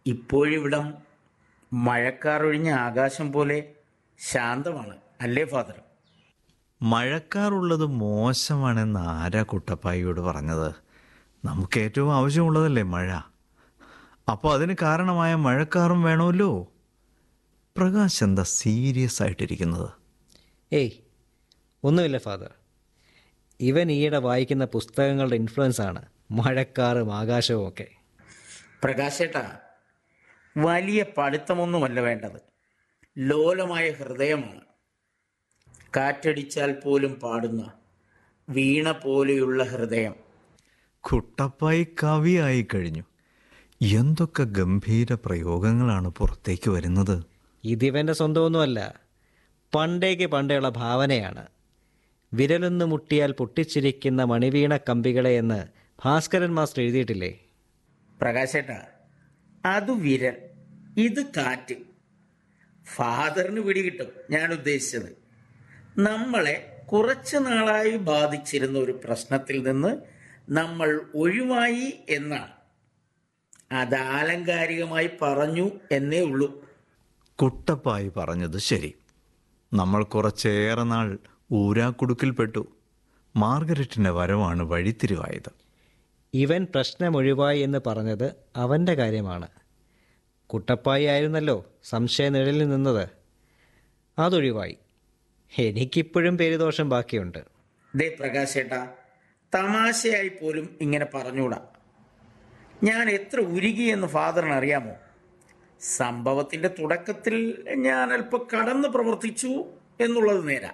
ഇപ്പോഴിവിടം മഴക്കാറൊഴിഞ്ഞ ആകാശം പോലെ ശാന്തമാണ് അല്ലേ ഫാദർ മഴക്കാറുള്ളത് മോശമാണെന്ന് ആരാ കുട്ടപ്പായിയോട് പറഞ്ഞത് നമുക്ക് ഏറ്റവും ആവശ്യമുള്ളതല്ലേ മഴ അപ്പോൾ അതിന് കാരണമായ മഴക്കാറും വേണമല്ലോ പ്രകാശ് എന്താ സീരിയസ് ആയിട്ടിരിക്കുന്നത് ഏയ് ഒന്നുമില്ല ഫാദർ ഇവൻ ഈയിടെ വായിക്കുന്ന പുസ്തകങ്ങളുടെ ഇൻഫ്ലുവൻസ് ആണ് മഴക്കാറും ആകാശവും ഒക്കെ പ്രകാശേട്ടാ വലിയ പഠിത്തമൊന്നുമല്ല വേണ്ടത് ലോലമായ ഹൃദയമാണ് കാറ്റടിച്ചാൽ പോലും പാടുന്ന വീണ പോലെയുള്ള ഹൃദയം കുട്ടപ്പായി കവിയായി കഴിഞ്ഞു എന്തൊക്കെ ഗംഭീര പ്രയോഗങ്ങളാണ് പുറത്തേക്ക് വരുന്നത് ഇതിവൻ്റെ സ്വന്തമൊന്നുമല്ല പണ്ടേക്ക് പണ്ടേയുള്ള ഭാവനയാണ് വിരലൊന്ന് മുട്ടിയാൽ പൊട്ടിച്ചിരിക്കുന്ന മണിവീണ കമ്പികളെ എന്ന് ഭാസ്കരൻ മാസ്റ്റർ എഴുതിയിട്ടില്ലേ പ്രകാശേട്ടാ അത് വിരൽ ഇത് കാറ്റ് ഫാദറിന് പിടികിട്ടും ഞാൻ ഉദ്ദേശിച്ചത് നമ്മളെ കുറച്ചു നാളായി ബാധിച്ചിരുന്ന ഒരു പ്രശ്നത്തിൽ നിന്ന് നമ്മൾ ഒഴിവായി എന്നാണ് അത് ആലങ്കാരികമായി പറഞ്ഞു എന്നേ ഉള്ളൂ കുട്ടപ്പായി പറഞ്ഞത് ശരി നമ്മൾ കുറച്ചേറെ നാൾ ഊരാക്കുടുക്കിൽപ്പെട്ടു മാർഗരറ്റിൻ്റെ വരവാണ് വഴിത്തിരിവായത് ഇവൻ പ്രശ്നമൊഴിവായി എന്ന് പറഞ്ഞത് അവൻ്റെ കാര്യമാണ് കുട്ടപ്പായി ആയിരുന്നല്ലോ സംശയനിഴലിൽ നിന്നത് അതൊഴിവായി എനിക്കിപ്പോഴും പേരുദോഷം ബാക്കിയുണ്ട് ദേ പ്രകാശേട്ടാ തമാശയായി പോലും ഇങ്ങനെ പറഞ്ഞൂടാ ഞാൻ എത്ര ഉരുകിയെന്ന് ഫാദറിന് അറിയാമോ സംഭവത്തിന്റെ തുടക്കത്തിൽ ഞാൻ അല്പം കടന്നു പ്രവർത്തിച്ചു എന്നുള്ളത് നേരാ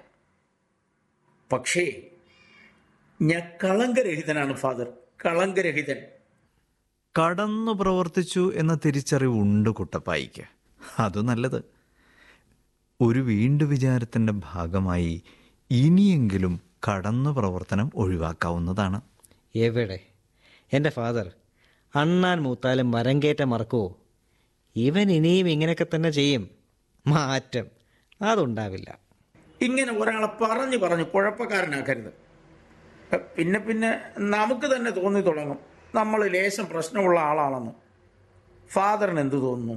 പക്ഷേ ഞാൻ കളങ്കരഹിതനാണ് ഫാദർ കളങ്കരഹിതൻ കടന്നു പ്രവർത്തിച്ചു എന്ന തിരിച്ചറിവുണ്ട് കുട്ടപ്പായിക്ക് അത് നല്ലത് ഒരു വീണ്ടു വിചാരത്തിൻ്റെ ഭാഗമായി ഇനിയെങ്കിലും കടന്നു പ്രവർത്തനം ഒഴിവാക്കാവുന്നതാണ് എവിടെ എൻ്റെ ഫാദർ അണ്ണാൻ മൂത്താലും മരം കയറ്റം മറക്കുവോ ഇവൻ ഇനിയും ഇങ്ങനെയൊക്കെ തന്നെ ചെയ്യും മാറ്റം അതുണ്ടാവില്ല ഇങ്ങനെ ഒരാളെ പറഞ്ഞു പറഞ്ഞ് കുഴപ്പക്കാരനാക്കരുത് പിന്നെ പിന്നെ നമുക്ക് തന്നെ തോന്നി തുടങ്ങും നമ്മൾ ലേശം പ്രശ്നമുള്ള ആളാണെന്ന് ഫാദറിന് എന്തു തോന്നുന്നു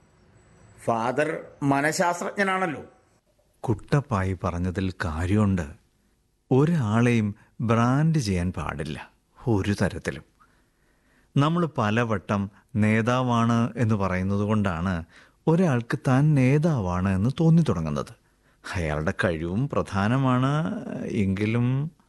ഫാദർ മനഃശാസ്ത്രജ്ഞനാണല്ലോ കുട്ടപ്പായി പറഞ്ഞതിൽ കാര്യമുണ്ട് ഒരാളെയും ബ്രാൻഡ് ചെയ്യാൻ പാടില്ല ഒരു തരത്തിലും നമ്മൾ പലവട്ടം നേതാവാണ് എന്ന് പറയുന്നത് കൊണ്ടാണ് ഒരാൾക്ക് താൻ നേതാവാണ് എന്ന് തോന്നി തുടങ്ങുന്നത് അയാളുടെ കഴിവും പ്രധാനമാണ് എങ്കിലും